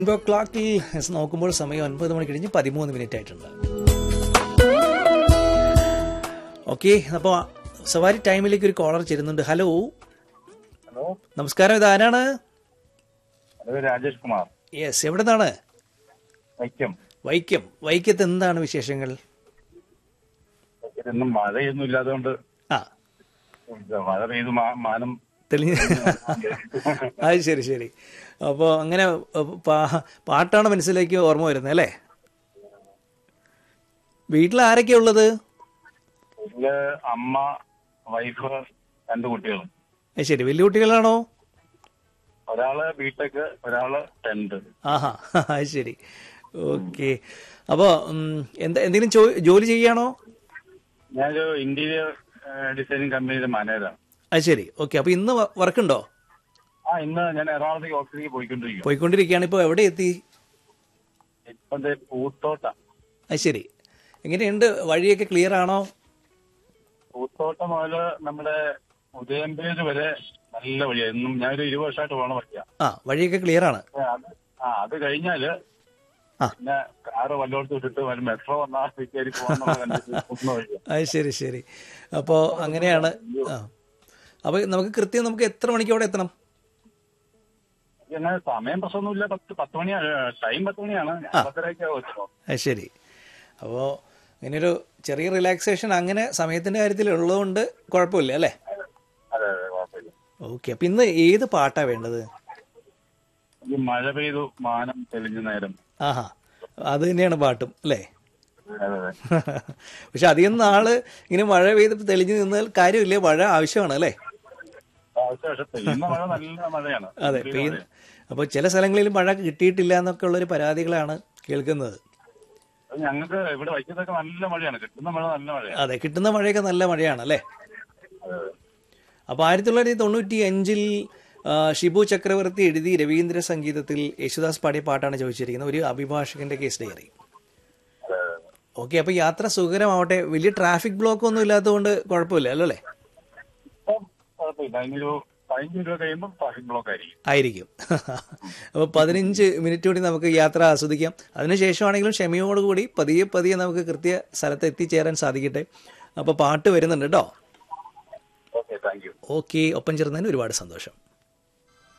ഇപ്പോൾ ക്ലോക്കിൽ നോക്കുമ്പോൾ സമയം ഒൻപത് മണി കഴിഞ്ഞ് പതിമൂന്ന് മിനിറ്റ് ആയിട്ടുണ്ട് ഓക്കെ അപ്പോൾ സവാരി ടൈമിലേക്ക് ഒരു കോളർ ചേരുന്നുണ്ട് ഹലോ ഹലോ നമസ്കാരം ഇത് ആരാണ് അത് രാജേഷ് കുമാർ യെസ് എവിടെ നിന്നാണ് വൈക്കം വൈക്കം വൈക്കത്ത് എന്താണ് വിശേഷങ്ങൾ ഇതൊന്നും മഴയൊന്നും ഇല്ലാത്തതുകൊണ്ട് ആ മഴ പെയ്ത് മാ- മാനം തെളിഞ്ഞ അത് ശരി ശരി അപ്പോൾ അങ്ങനെ അഹ് പാ- പാട്ടാണ് മനസ്സിലേക്ക് ഓർമ്മ വരുന്നത് അല്ലേ വീട്ടിൽ ആരൊക്കെയാ ഉള്ളത് വീട്ടില് അമ്മ വൈഫ് രണ്ട് കുട്ടികൾ അത് ശരി വലിയ കുട്ടികളാണോ ഒരാള് ബിടെക് ഒരാള് ടെൻത്ത് ആഹാ അത് ശരി ഓക്കെ അപ്പോൾ എന്താ എന്തെങ്കിലും ചോ- ജോലി ചെയ്യാണോ ഞാനൊരു ഇന്റീരിയർ ഡിസൈനിങ് കമ്പനിയുടെ മാനേജറാണ് അത് ശരി ഓക്കെ അപ്പോൾ ഇന്ന് വർക്ക് ഉണ്ടോ ആ ഇന്ന് ഞാൻ എറണാകുളത്തേക്ക് ഓഫീസിലേക്ക് പോയിക്കൊണ്ടിരിക്കും പോയിക്കൊണ്ടിരിക്കുകയാണ് ഇപ്പോൾ എവിടെ എത്തി ഇപ്പൊ ദേ പൂത്തോട്ട അത് ശരി എങ്ങനെയുണ്ട് വഴിയൊക്കെ ക്ലിയർ ആണോ പൂത്തോട്ട മുതല് നമ്മുടെ ഉദയംപേര് വരെ നല്ല വഴിയാ എന്നും ഞാനൊരു ഇരുപത് വർഷമായിട്ട് പോകണ വഴിയാ ആ വഴിയൊക്കെ ക്ലിയർ ആണ് പക്ഷേ അത് ആ അത് കഴിഞ്ഞാല് ആ. പിന്നെ കാറ് വല്ലോടത്ത് വിട്ടിട്ട് വരും മെട്രോ വന്നാൽ കയറി പോകുന്ന വഴിയാ അത് ശരി ശരി അപ്പോൾ അങ്ങനെയാണ് ആ അപ്പോൾ നമുക്ക് കൃത്യം നമുക്ക് എത്ര മണിക്ക് അവിടെ എത്തണം പിന്നെ സമയം പ്രശ്നമൊന്നുമില്ല പത്ത് പത്ത് മണിയാണ് ടൈം പത്ത് മണിയാണ് ഞാൻ പത്തരയ്ക്ക് വെച്ചോ അത് ശരി അപ്പോൾ ഇങ്ങനൊരു ചെറിയ റിലാക്സേഷൻ അങ്ങനെ സമയത്തിൻ്റെ കാര്യത്തിൽ ഉള്ളതുകൊണ്ട് കുഴപ്പമില്ല അല്ലേ അതെ അതെ കുഴപ്പമില്ല ഓക്കെ അപ്പം ഇന്ന് ഏത് പാട്ടാണ് വേണ്ടത് ഈ മഴ പെയ്തു മാനം തെളിഞ്ഞ നേരം ആഹാ അത് തന്നെയാണ് പാട്ടും അല്ലേ അതെ അതെ പക്ഷെ അധികം നാള് ഇങ്ങനെ മഴ പെയ്ത് തെളിഞ്ഞു നിന്നാൽ കാര്യമില്ല മഴ ആവശ്യമാണ് അല്ലേ ആവശ്യം പക്ഷെ പെയ്യുന്ന മഴ നല്ല മഴയാണ് അതെ പെയ്യുന്ന അപ്പോൾ ചില സ്ഥലങ്ങളിൽ മഴ കിട്ടിയിട്ടില്ല എന്നൊക്കെ ഉള്ളൊരു പരാതികളാണ് കേൾക്കുന്നത് അത് ഞങ്ങൾക്ക് ഇവിടെ വൈക്കത്തൊക്കെ നല്ല മഴയാണ് കിട്ടുന്ന മഴ നല്ല മഴയാണ് അതെ കിട്ടുന്ന മഴയൊക്കെ നല്ല മഴയാണ് അല്ലേ അതെ അതെ അപ്പോൾ ആയിരത്തി തൊള്ളായിരത്തി തൊണ്ണൂറ്റി അഞ്ചിൽ ആ, ഷിബു ചക്രവർത്തി എഴുതി രവീന്ദ്ര സംഗീതത്തിൽ യേശുദാസ് പാടിയ പാട്ടാണ് ചോദിച്ചിരിക്കുന്നത് ഒരു അഭിഭാഷകന്റെ കേസ് ഡയറി അതെ അതെ ഓക്കെ അപ്പോൾ യാത്ര സുഖകരമാവട്ടെ വലിയ ട്രാഫിക് ബ്ലോക്ക് ഒന്നും ഇല്ലാത്തതുകൊണ്ട് കുഴപ്പമില്ല അല്ലേ ഇപ്പം കുഴപ്പമില്ല അതിനൊരു പതിനഞ്ച് രൂപ കഴിയുമ്പോൾ ട്രാഫിക് ബ്ലോക്ക് ആയിരിക്കും ആയിരിക്കും അപ്പോൾ പതിനഞ്ച് മിനിറ്റ് കൂടി നമുക്ക് യാത്ര ആസ്വദിക്കാം അതിനുശേഷമാണെങ്കിലും ക്ഷമയോടുകൂടി പതിയെ പതിയെ നമുക്ക് കൃത്യ സ്ഥലത്ത് എത്തിച്ചേരാൻ സാധിക്കട്ടെ അപ്പോൾ പാട്ട് വരുന്നുണ്ട് കേട്ടോ ഓക്കെ താങ്ക് യു ഓക്കെ ഒപ്പം ചേർന്നതിന് ഒരുപാട് സന്തോഷം